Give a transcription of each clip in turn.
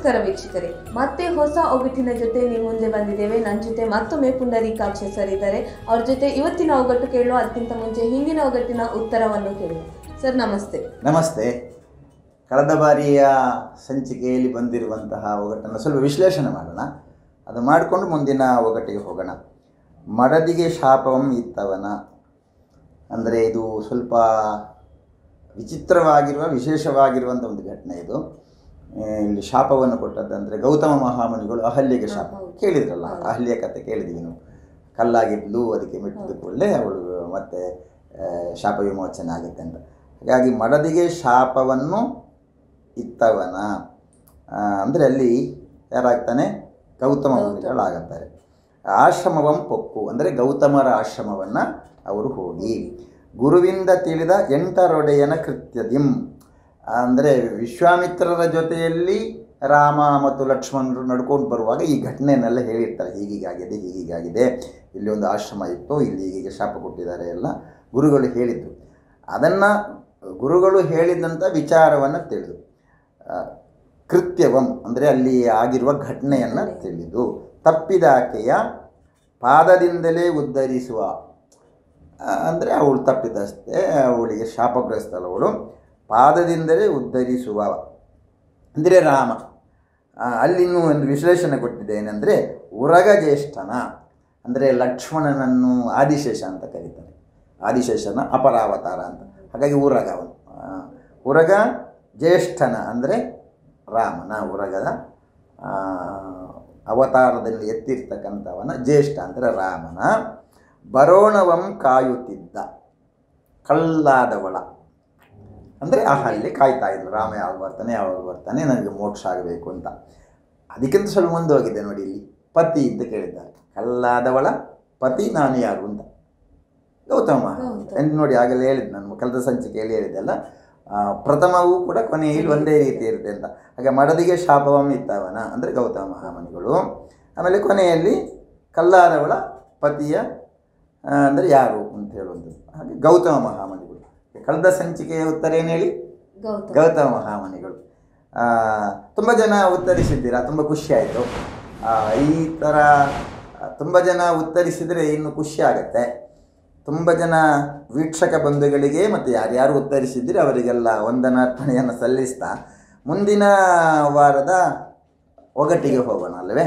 ನಮಸ್ಕಾರ ವೀಕ್ಷಕರೇ ಮತ್ತೆ ಹೊಸ ಒಗಟಿನ ಜೊತೆ ನಿಮ್ಮ ಮುಂದೆ ಬಂದಿದ್ದೇವೆ ನನ್ನ ಜೊತೆ ಮತ್ತೊಮ್ಮೆ ಪುಂಡರೀಕಾಕ್ಷ ಸರ್ ಇದ್ದಾರೆ ಅವ್ರ ಜೊತೆ ಇವತ್ತಿನ ಒಗಟು ಕೇಳುವ ಅದಕ್ಕಿಂತ ಮುಂಚೆ ಹಿಂದಿನ ಒಗಟಿನ ಉತ್ತರವನ್ನು ಕೇಳುವ ಸರ್ ನಮಸ್ತೆ ನಮಸ್ತೆ ಕಳೆದ ಬಾರಿಯ ಸಂಚಿಕೆಯಲ್ಲಿ ಬಂದಿರುವಂತಹ ಒಗಟನ್ನು ಸ್ವಲ್ಪ ವಿಶ್ಲೇಷಣೆ ಮಾಡೋಣ ಅದು ಮಾಡಿಕೊಂಡು ಮುಂದಿನ ಒಗಟಿಗೆ ಹೋಗೋಣ ಮಡದಿಗೆ ಶಾಪವಂ ಇತ್ತವನ ಅಂದರೆ ಇದು ಸ್ವಲ್ಪ ವಿಚಿತ್ರವಾಗಿರುವ ವಿಶೇಷವಾಗಿರುವಂಥ ಒಂದು ಘಟನೆ ಇದು ಆ, ಇಲ್ಲಿ ಶಾಪವನ್ನು ಕೊಟ್ಟದ್ದಂದರೆ ಗೌತಮ ಮಹಾಮುನಿಗಳು ಅಹಲ್ಯೆಗೆ ಶಾಪ ಹೌದು. ಕೇಳಿದ್ರಲ್ಲ ಹೌದು. ಅಹಲ್ಯ ಕಥೆ ಕೇಳಿದ್ವಿ ನಾವು ಕಲ್ಲಾಗಿದ್ಲು ಅದಕ್ಕೆ ಮೆಟ್ಟಿದ ಕೂಡಲೇ ಅವಳು ಮತ್ತೆ ಆ, ಶಾಪ ವಿಮೋಚನೆ ಆಗುತ್ತೆ ಅಂತ ಹಾಗಾಗಿ ಮಡದಿಗೆ ಶಾಪವನ್ನು ಇತ್ತವನ ಅಂದರೆ ಅಲ್ಲಿ ಯಾರಾಗ್ತಾನೆ ಗೌತಮ ಮುನಿಗಳಾಗುತ್ತಾರೆ ಆಶ್ರಮವಂ ಪೊಕ್ಕು ಅಂದರೆ ಗೌತಮರ ಆಶ್ರಮವನ್ನು ಅವರು ಹೋಗಿ ಗುರುವಿಂದ ತಿಳಿದ ಎಂಟರೊಡೆಯನ ಕೃತ್ಯದಿಂ ಅಂದರೆ ವಿಶ್ವಾಮಿತ್ರರ ಜೊತೆಯಲ್ಲಿ ರಾಮ ಮತ್ತು ಲಕ್ಷ್ಮಣರು ನಡ್ಕೊಂಡು ಬರುವಾಗ ಈ ಘಟನೆಯನ್ನೆಲ್ಲ ಹೇಳಿರ್ತಾರೆ ಹೀಗೀಗಾಗಿದೆ ಹೀಗೀಗಾಗಿದೆ ಇಲ್ಲಿ ಒಂದು ಆಶ್ರಮ ಇತ್ತು ಇಲ್ಲಿ ಹೀಗೆ ಶಾಪ ಕೊಟ್ಟಿದ್ದಾರೆ ಎಲ್ಲ ಗುರುಗಳು ಹೇಳಿದ್ದು ಅದನ್ನು ಗುರುಗಳು ಹೇಳಿದಂಥ ವಿಚಾರವನ್ನು ತಿಳಿದು ಆ, ಕೃತ್ಯವಂ ಅಂದರೆ ಅಲ್ಲಿ ಆಗಿರುವ ಘಟನೆಯನ್ನು ತಿಳಿದು ತಪ್ಪಿದಾಕೆಯ ಪಾದದಿಂದಲೇ ಉದ್ಧರಿಸುವ ಅಂದರೆ ಅವಳು ತಪ್ಪಿದಷ್ಟೇ ಅವಳಿಗೆ ಶಾಪಗ್ರಸ್ತಳವಳು ಪಾದದಿಂದಲೇ ಉದ್ಧರಿಸುವ ಅಂದರೆ ರಾಮ ಆ, ಅಲ್ಲಿನ್ನೂ ಒಂದು ವಿಶ್ಲೇಷಣೆ ಕೊಟ್ಟಿದೆ ಏನಂದರೆ ಉರಗ ಜ್ಯೇಷ್ಠನ ಅಂದರೆ ಲಕ್ಷ್ಮಣನನ್ನು ಆದಿಶೇಷ ಅಂತ ಕರೀತಾರೆ ಆದಿಶೇಷನ ಅಪರಾವತಾರ ಅಂತ ಹಾಗಾಗಿ ಉರಗ ಅವನು ಆ, ಉರಗ ಜ್ಯೇಷ್ಠನ ಅಂದರೆ ರಾಮನ ಉರಗದ ಆ, ಅವತಾರದಲ್ಲಿ ಎತ್ತಿರ್ತಕ್ಕಂಥವನ ಜ್ಯೇಷ್ಠ ಅಂದರೆ ರಾಮನ ಬರೋಣವಂ ಕಾಯುತ್ತಿದ್ದ ಕಳ್ಳಾದವಳ ಅಂದರೆ ಆ ಹಳ್ಳಿ ಕಾಯ್ತಾ ಇದ್ಲು ರಾಮ ಯಾವಾಗ ಬರ್ತಾನೆ ಯಾವಾಗ ಬರ್ತಾನೆ ನನಗೆ ಮೋಕ್ಷ ಆಗಬೇಕು ಅಂತ ಅದಕ್ಕಿಂತ ಸ್ವಲ್ಪ ಮುಂದೋಗಿದೆ ನೋಡಿ ಇಲ್ಲಿ ಪತಿ ಅಂತ ಕೇಳಿದ್ದಾರೆ ಕಲ್ಲಾದವಳ ಪತಿ ನಾನು ಯಾರು ಅಂತ ಗೌತಮ ಗೌತಮ. ಎಂದು ನೋಡಿ ಆಗಲೇ ಹೇಳಿದ್ದು ನಾನು ಕಳೆದ ಸಂಚಿಕೆಯಲ್ಲಿ ಹೇಳಿದ್ದೆಲ್ಲ ಆ, ಪ್ರಥಮವೂ ಕೂಡ ಕೊನೆಯಲ್ಲಿ ಒಂದೇ ರೀತಿ ಇರುತ್ತೆ ಅಂತ ಹಾಗೆ ಮಡದಿಗೆ ಶಾಪವಂ ಇತ್ತವನ ಅಂದರೆ ಗೌತಮ ಮಹಾಮನಿಗಳು ಆಮೇಲೆ ಕೊನೆಯಲ್ಲಿ ಕಲ್ಲಾದವಳ ಪತಿಯ ಆ, ಅಂದರೆ ಯಾರು ಅಂತ ಹೇಳುವಂಥದ್ದು ಹಾಗೆ ಗೌತಮ ಮಹಾಮನಿಗಳು ಕಳೆದ ಸಂಚಿಕೆಯ ಉತ್ತರ ಏನು ಹೇಳಿ ಗೌತಮ್ ಗೌತಮ ಮಹಾಮನಿಗಳು ತುಂಬ ಜನ ಉತ್ತರಿಸಿದ್ದೀರಾ ತುಂಬ ಖುಷಿ ಆಯಿತು ಈ ಥರ ತುಂಬ ಜನ ಉತ್ತರಿಸಿದರೆ ಇನ್ನು ಖುಷಿ ಆಗುತ್ತೆ ತುಂಬ ಜನ ವೀಕ್ಷಕ ಬಂಧುಗಳಿಗೆ ಮತ್ತು ಯಾರ್ಯಾರು ಉತ್ತರಿಸಿದ್ದೀರಿ ಅವರಿಗೆಲ್ಲ ವಂದನಾರ್ಪಣೆಯನ್ನು ಸಲ್ಲಿಸ್ತಾ ಮುಂದಿನ ವಾರದ ಒಗಟಿಗೆ ಹೋಗೋಣ ಅಲ್ಲವೇ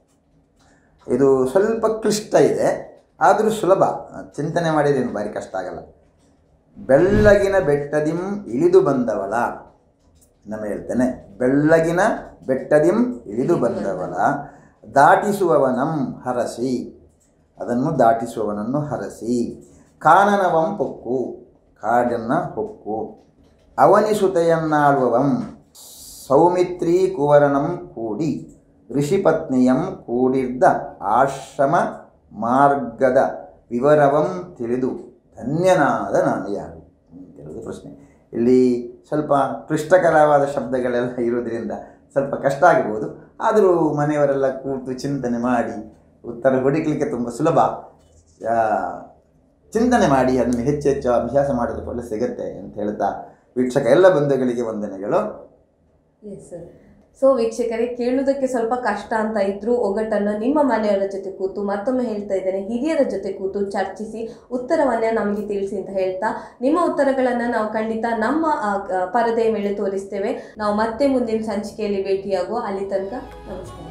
ಇದು ಸ್ವಲ್ಪ ಕ್ಲಿಷ್ಟ ಇದೆ ಆದರೂ ಸುಲಭ ಚಿಂತನೆ ಮಾಡಿದ್ರೇನು ಭಾರಿ ಕಷ್ಟ ಆಗಲ್ಲ ಬೆಳ್ಳಗಿನ ಬೆಟ್ಟದಿಂ ಇಳಿದು ಬಂದವಳ ನಮ್ಮ ಹೇಳ್ತೇನೆ ಬೆಳ್ಳಗಿನ ಬೆಟ್ಟದಿಂ ಇಳಿದು ಬಂದವಳ ದಾಟಿಸುವವನಂ ಹರಸಿ ಅದನ್ನು ದಾಟಿಸುವವನನ್ನು ಹರಸಿ ಕಾನನವಂ ಪೊಕ್ಕು ಕಾಡನ್ನ ಹೊಕ್ಕು ಅವನಿಸುತೆಯನ್ನಾಳುವವಂ ಸೌಮಿತ್ರಿ ಕುವರನಂ ಕೂಡಿ ಋಷಿಪತ್ನಿಯಂ ಕೂಡಿದ್ದ ಆಶ್ರಮ ಮಾರ್ಗದ ವಿವರವಂ ತಿಳಿದು ಧನ್ಯನಾದ ನಾನು ಯಾರು ಅಂತೇಳೋದು ಪ್ರಶ್ನೆ ಇಲ್ಲಿ ಸ್ವಲ್ಪ ಕ್ಲಿಷ್ಟಕರವಾದ ಶಬ್ದಗಳೆಲ್ಲ ಇರೋದ್ರಿಂದ ಸ್ವಲ್ಪ ಕಷ್ಟ ಆಗ್ಬೋದು ಆದರೂ ಮನೆಯವರೆಲ್ಲ ಕೂತು ಚಿಂತನೆ ಮಾಡಿ ಉತ್ತರ ಹುಡುಕಲಿಕ್ಕೆ ತುಂಬ ಸುಲಭ ಆ, ಚಿಂತನೆ ಮಾಡಿ ಅದನ್ನು ಹೆಚ್ಚು ಹೆಚ್ಚು ಅಭ್ಯಾಸ ಮಾಡಿದುಕೊಳ್ಳೆ ಸಿಗುತ್ತೆ ಅಂತ ಹೇಳ್ತಾ ವೀಕ್ಷಕ ಎಲ್ಲ ಬಂಧುಗಳಿಗೆ ವಂದನೆಗಳು ಎಸ್ ಸರ್ ಸೊ ವೀಕ್ಷಕರೇ ಕೇಳುವುದಕ್ಕೆ ಸ್ವಲ್ಪ ಕಷ್ಟ ಅಂತ ಇದ್ರೂ ಒಗಟನ್ನು ನಿಮ್ಮ ಮನೆಯವರ ಜೊತೆ ಕೂತು ಮತ್ತೊಮ್ಮೆ ಹೇಳ್ತಾ ಇದ್ದೇನೆ ಹಿರಿಯರ ಜೊತೆ ಕೂತು ಚರ್ಚಿಸಿ ಉತ್ತರವನ್ನ ನಮಗೆ ತಿಳಿಸಿ ಅಂತ ಹೇಳ್ತಾ ನಿಮ್ಮ ಉತ್ತರಗಳನ್ನು ನಾವು ಖಂಡಿತ ನಮ್ಮ ಆ, ಆ, ಪರದೆಯ ಮೇಲೆ ತೋರಿಸ್ತೇವೆ ನಾವು ಮತ್ತೆ ಮುಂದಿನ ಸಂಚಿಕೆಯಲ್ಲಿ ಭೇಟಿಯಾಗುವ ಅಲ್ಲಿ ತನಕ ನಮಸ್ಕಾರ